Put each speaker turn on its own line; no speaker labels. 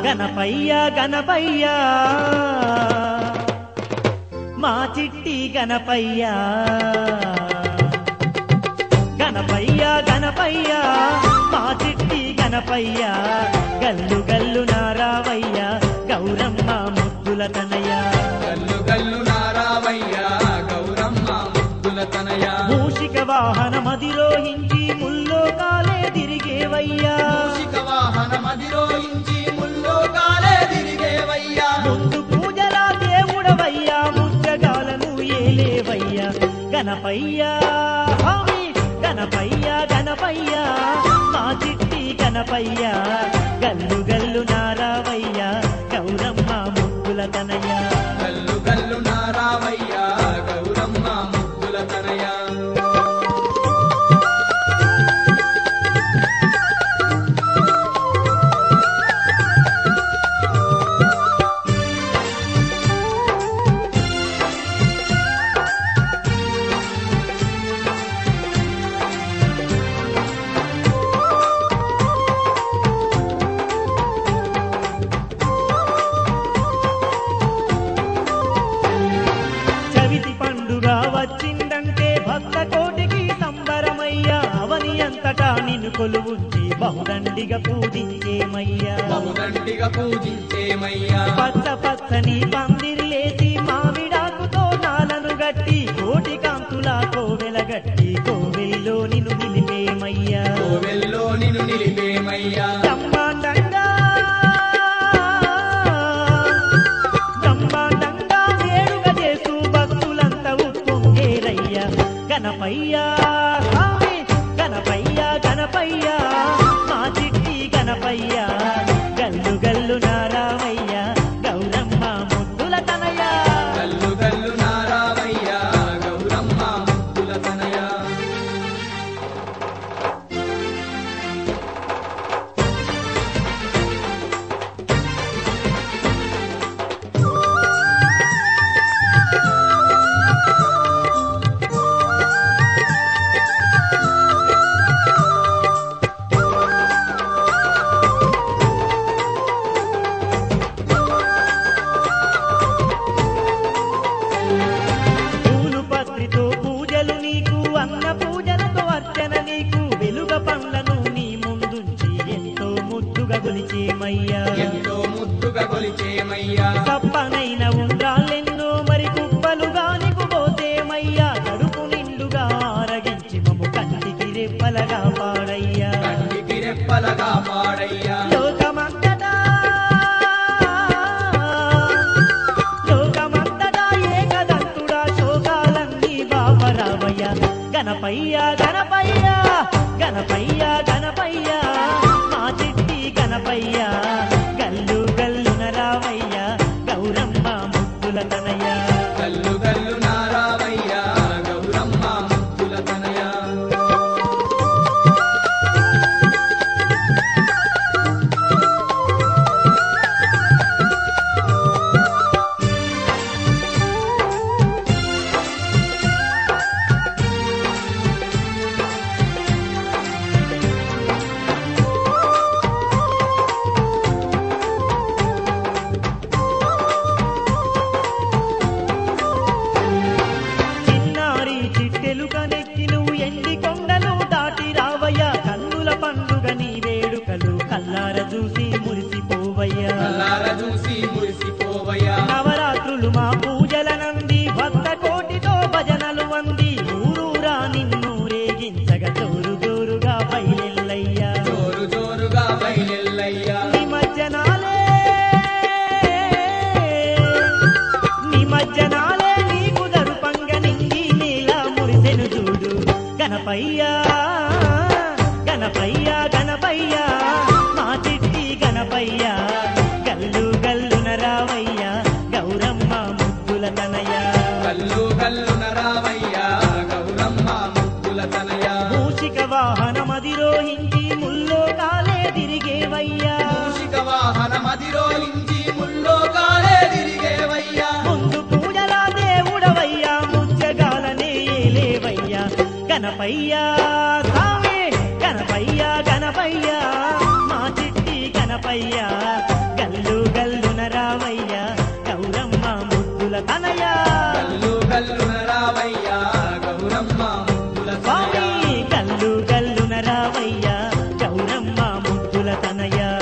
గణపయ్య గణపయ్య మా చిట్టి గణపయ్య గణపయ్య గణపయ్య మా చిట్టి గణపయ్య గల్లు గల్లు నారావయ్య గౌరమ్మ ముద్దుల తనయ
గల్లు గల్లు నారావయ్య గౌరమ్మ ముద్దుల తనయ
మూషిక వాహనమదిరోహించి ముల్లోకాలే తిరిగేవయ్యా
మూషిక వాహనమధిరోహించి ముల్లోకాలే తిరిగేవయ్యా
ముందు పూజల దేవుడవయ్యా ముచ్చగాలను ఏలేవయ్యా గణపయ్యా స్వామి గణపయ్య గణపయ్య మా చిట్టి గణపయ్య గల్లు గల్లు నారావయ్య గౌరమ్మ ముద్దుల తనయ
గల్లు గల్లు నారావయ్య గౌరమ్మ ముద్దుల తనయ
చవితి పండుగ వచ్చిందంటే భక్త కోటికి సంబరమయ్యా అవని అంతటా నిన్ను కొలువుంచి బహుదండిగా పూజించేమయ్యా
బహుదండిగా పూజించేమయ్యా
పచ్చ పచ్చని పందిరిలేసి మామిడాకుతో నాలను గట్టి కోటి కాంతుల కోవెల గట్టి కోవెల్లో నిన్ను నిలిపేమయ్యా
కోవెల్లో నిన్ను నిలిపేమయ్యా
బ్రహ్మాండంగా బ్రహ్మాండంగా వేడుక చేస్తూ భక్తులంతా ఉప్పొంగేరయ్యా గణపయ్యా స్వామి గణపయ్య గణపయ్య మా చిట్టి గణపయ్య గల్లు గల్లు నారావయ్య గౌరమ్మ ముద్దుల తనయ
గల్లు గల్లు నారావయ్య గౌరమ్మ ముద్దుల తనయ
పూలు పత్రితో పూజలు నీకు అన్న పూజలతో అర్చన నీకు వెలుగ పండ్లను నీ ముందుంచి ఎంతో ముద్దుగా గొలిచేమయ్యా
ఎంతో ముద్దుగా కొలిచేమయ్యా
తప్పనైన ఉండ్రాలెన్నో మరి కుప్పలుగా నీకు పోతేమయ్యా కడుపు నిండుగా ఆరగించి మము కంటికి రెప్పలగా పాడయ్యా
కంటికి రెప్పలగా పాడయ్యా
లోకమంతటా లోకమంతటా ఏకదంతుడా శోకాలన్నీ బాపరావయ్య గణపయ్య గణపయ్య గణపయ్య గణపయ్య మా చిట్టి గణపయ్య గల్లు గల్లున రావయ్య గౌరమ్మ ముద్దుల తనయ
గల్లు గల్లు నారావయ్య గౌరమ్మ ముద్దుల తనయ
చిన్నారి చిట్టెలు కనెక్కి నువ్వు ఎండి కొండలు దాటి రావయ్య కన్నుల పండుగ నీ వేడుకలు కల్లార చూసి మురిసిపోవయ్యా
కల్లార చూసి మురిసిపోవయ్యా
నవరాత్రులు మా పూజల నంది భక్త కోటితో భజనలు వంది ఊరూరా నిన్ను రేగించగా జోరు జోరుగా బయలెల్లయ్యా
జోరు జోరుగా బయలెల్లయ్యా
నిమజ్జనాలే నిమజ్జనాలే నీకు దరుపంగ నింగి నీలా మురిసెను చూడు గణపయ్యా గణపయ్య గణపయ్య మా చిట్టి గణపయ్య గల్లు గల్లున రావయ్య గౌరమ్మ ముద్దుల తనయ
గల్లు గల్లు నరావయ్య గౌరమ్మ ముద్దుల తనయ
మూషిక వాహనమదిరోహించి ముల్లోకాలే తిరిగేవయ్యా
మూషిక వాహనమధిరోహించి ముల్లోకాలే తిరిగేవయ్యా
ముందు పూజల దేవుడవయ్యా ముచ్చగాలనే ఏలేవయ్యా గణపయ్యా స్వామి గణపయ్యా గణపయ్యా మా చిట్టి గణపయ్యా గల్లు తనయ